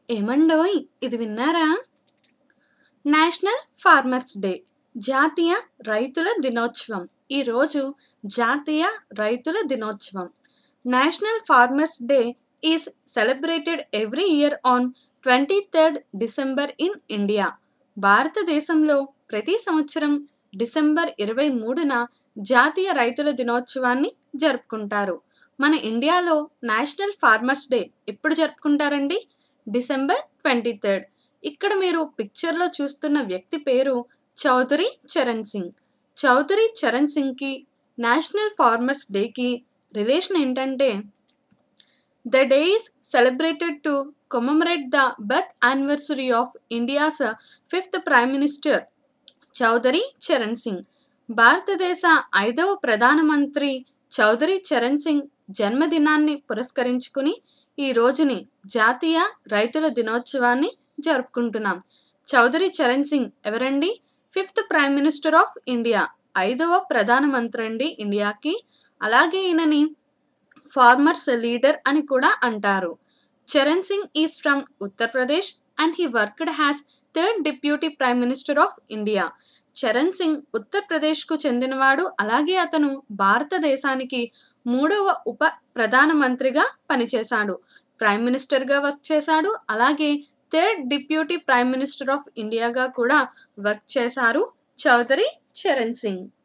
ఏమండోయ్ ఇది విన్నారా నేషనల్ ఫార్మర్స్ డే జాతీయ రైతుల దినోత్సవం ఈరోజు జాతీయ రైతుల దినోత్సవం national farmers day is celebrated every year on twenty third December in India భారతదేశంలో ప్రతి సంవత్సరం డిసెంబర్ ఇరవై మూడున జాతీయ రైతుల దినోత్సవాన్ని జరుపుకుంటారు మన ఇండియాలో నేషనల్ ఫార్మర్స్ డే ఎప్పుడు జరుపుకుంటారండి డిసెంబర్ ట్వంటీ థర్డ్ ఇక్కడ మీరు పిక్చర్లో చూస్తున్న వ్యక్తి పేరు చౌదరి చరణ్ సింగ్ చౌదరి చరణ్ సింగ్కి నేషనల్ ఫార్మర్స్ డేకి రిలేషన్ ఏంటంటే the day is celebrated to commemorate the birth anniversary of India's fifth prime minister Chaudhary Charan Singh భారతదేశ ఐదవ ప్రధానమంత్రి చౌదరి చరణ్ సింగ్ జన్మదినాన్ని పురస్కరించుకుని ఈ రోజుని జాతీయ రైతుల దినోత్సవాన్ని జరుపుకుంటున్నాం చౌదరి చరణ్ సింగ్ ఎవరండి fifth prime minister of India ఐదవ ప్రధానమంత్రి అండి ఇండియాకి అలాగే ఈయనని ఫార్మర్స్ లీడర్ అని కూడా అంటారు Charan Singh is from Uttar Pradesh and he worked as third deputy prime minister of India Charan Singh ఉత్తరప్రదేశ్కు చెందినవాడు అలాగే అతను భారతదేశానికి మూడవ ఉప ప్రధానమంత్రిగా పనిచేశాడు ప్రైమ్ మినిస్టర్గా వర్క్ చేశాడు అలాగే third deputy prime minister of ఇండియాగా కూడా వర్క్ చేశారు చౌదరి చరణ్ సింగ్